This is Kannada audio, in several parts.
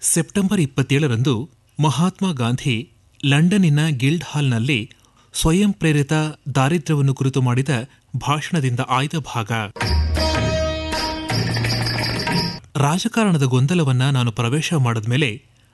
ಸೆಪ್ಟೆಂಬರ್ ಇಪ್ಪತ್ತೇಳರಂದು ಮಹಾತ್ಮ ಗಾಂಧಿ ಲಂಡನ್ನಿನ ಗಿಲ್ಡ್ ಹಾಲ್ನಲ್ಲಿ ಸ್ವಯಂ ಪ್ರೇರಿತ ದಾರಿದ್ರ್ಯವನ್ನು ಕುರಿತು ಮಾಡಿದ ಭಾಷಣದಿಂದ ಆಯ್ದ ಭಾಗ ರಾಜಕಾರಣದ ಗೊಂದಲವನ್ನ ನಾನು ಪ್ರವೇಶ ಮಾಡಿದ್ಮೇಲೆ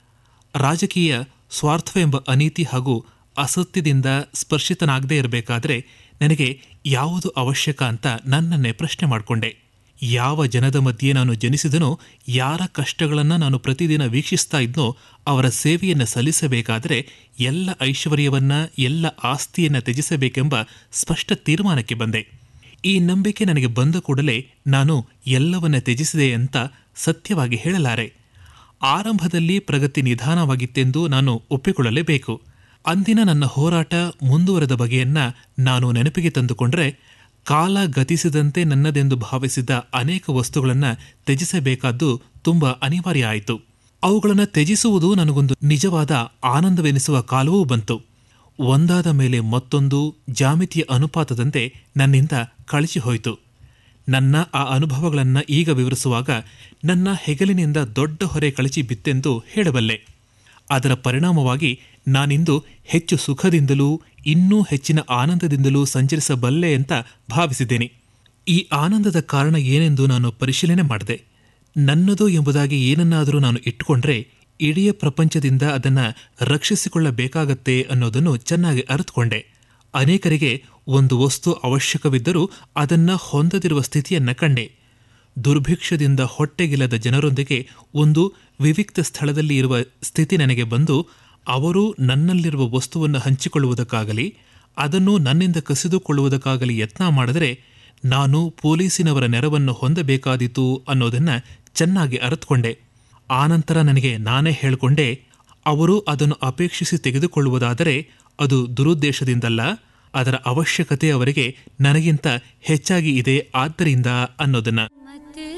ರಾಜಕೀಯ ಸ್ವಾರ್ಥವೆಂಬ ಅನೀತಿ ಹಾಗೂ ಅಸತ್ಯದಿಂದ ಸ್ಪರ್ಶಿತನಾಗದೇ ಇರಬೇಕಾದ್ರೆ ನನಗೆ ಯಾವುದು ಅವಶ್ಯಕ ಅಂತ ನನ್ನನ್ನೇ ಪ್ರಶ್ನೆ ಮಾಡಿಕೊಂಡೆ ಯಾವ ಜನದ ಮಧ್ಯೆ ನಾನು ಜನಿಸಿದನೋ ಯಾರ ಕಷ್ಟಗಳನ್ನು ನಾನು ಪ್ರತಿದಿನ ವೀಕ್ಷಿಸ್ತಾ ಇದ್ನೋ ಅವರ ಸೇವೆಯನ್ನು ಸಲ್ಲಿಸಬೇಕಾದರೆ ಎಲ್ಲ ಐಶ್ವರ್ಯವನ್ನ ಎಲ್ಲ ಆಸ್ತಿಯನ್ನ ತ್ಯಜಿಸಬೇಕೆಂಬ ಸ್ಪಷ್ಟ ತೀರ್ಮಾನಕ್ಕೆ ಬಂದೆ ಈ ನಂಬಿಕೆ ನನಗೆ ಬಂದ ಕೂಡಲೇ ನಾನು ಎಲ್ಲವನ್ನ ತ್ಯಜಿಸಿದೆ ಅಂತ ಸತ್ಯವಾಗಿ ಹೇಳಲಾರೆ ಆರಂಭದಲ್ಲಿ ಪ್ರಗತಿ ನಿಧಾನವಾಗಿತ್ತೆಂದು ನಾನು ಒಪ್ಪಿಕೊಳ್ಳಲೇಬೇಕು ಅಂದಿನ ನನ್ನ ಹೋರಾಟ ಮುಂದುವರೆದ ಬಗೆಯನ್ನ ನಾನು ನೆನಪಿಗೆ ತಂದುಕೊಂಡರೆ ಕಾಲ ಗತಿಸಿದಂತೆ ನನ್ನದೆಂದು ಭಾವಿಸಿದ್ದ ಅನೇಕ ವಸ್ತುಗಳನ್ನು ತ್ಯಜಿಸಬೇಕಾದ್ದು ತುಂಬ ಅನಿವಾರ್ಯ ಆಯಿತು ಅವುಗಳನ್ನು ತ್ಯಜಿಸುವುದು ನನಗೊಂದು ನಿಜವಾದ ಆನಂದವೆನಿಸುವ ಕಾಲವೂ ಬಂತು ಒಂದಾದ ಮೇಲೆ ಮತ್ತೊಂದು ಜಾಮಿತಿಯ ಅನುಪಾತದಂತೆ ನನ್ನಿಂದ ಕಳಿಸಿ ಹೋಯಿತು ನನ್ನ ಆ ಅನುಭವಗಳನ್ನು ಈಗ ವಿವರಿಸುವಾಗ ನನ್ನ ಹೆಗಲಿನಿಂದ ದೊಡ್ಡ ಹೊರೆ ಕಳಚಿ ಬಿತ್ತೆಂದು ಹೇಳಬಲ್ಲೆ ಅದರ ಪರಿಣಾಮವಾಗಿ ನಾನಿಂದು ಹೆಚ್ಚು ಸುಖದಿಂದಲೂ ಇನ್ನೂ ಹೆಚ್ಚಿನ ಆನಂದದಿಂದಲೂ ಸಂಚರಿಸಬಲ್ಲೆ ಅಂತ ಭಾವಿಸಿದ್ದೇನೆ ಈ ಆನಂದದ ಕಾರಣ ಏನೆಂದು ನಾನು ಪರಿಶೀಲನೆ ಮಾಡಿದೆ ನನ್ನದು ಎಂಬುದಾಗಿ ಏನನ್ನಾದರೂ ನಾನು ಇಟ್ಟುಕೊಂಡ್ರೆ ಇಡೀ ಪ್ರಪಂಚದಿಂದ ಅದನ್ನು ರಕ್ಷಿಸಿಕೊಳ್ಳಬೇಕಾಗತ್ತೆ ಅನ್ನೋದನ್ನು ಚೆನ್ನಾಗಿ ಅರಿತುಕೊಂಡೆ ಅನೇಕರಿಗೆ ಒಂದು ವಸ್ತು ಅವಶ್ಯಕವಿದ್ದರೂ ಅದನ್ನ ಹೊಂದದಿರುವ ಸ್ಥಿತಿಯನ್ನ ಕಂಡೆ ದುರ್ಭಿಕ್ಷದಿಂದ ಹೊಟ್ಟೆಗಿಲ್ಲದ ಜನರೊಂದಿಗೆ ಒಂದು ವಿವಿಕ್ತ ಸ್ಥಳದಲ್ಲಿ ಇರುವ ಸ್ಥಿತಿ ನನಗೆ ಬಂದು ಅವರು ನನ್ನಲ್ಲಿರುವ ವಸ್ತುವನ್ನು ಹಂಚಿಕೊಳ್ಳುವುದಕ್ಕಾಗಲಿ ಅದನ್ನು ನನ್ನಿಂದ ಕಸಿದುಕೊಳ್ಳುವುದಕ್ಕಾಗಲಿ ಯತ್ನ ಮಾಡಿದರೆ ನಾನು ಪೊಲೀಸಿನವರ ನೆರವನ್ನು ಹೊಂದಬೇಕಾದೀತು ಅನ್ನೋದನ್ನ ಚೆನ್ನಾಗಿ ಅರಿತುಕೊಂಡೆ ಆನಂತರ ನನಗೆ ನಾನೇ ಹೇಳಿಕೊಂಡೆ ಅವರು ಅದನ್ನು ಅಪೇಕ್ಷಿಸಿ ತೆಗೆದುಕೊಳ್ಳುವುದಾದರೆ ಅದು ದುರುದ್ದೇಶದಿಂದಲ್ಲ ಅದರ ಅವಶ್ಯಕತೆ ಅವರಿಗೆ ನನಗಿಂತ ಹೆಚ್ಚಾಗಿ ಇದೆ ಆದ್ದರಿಂದ ಅನ್ನೋದನ್ನ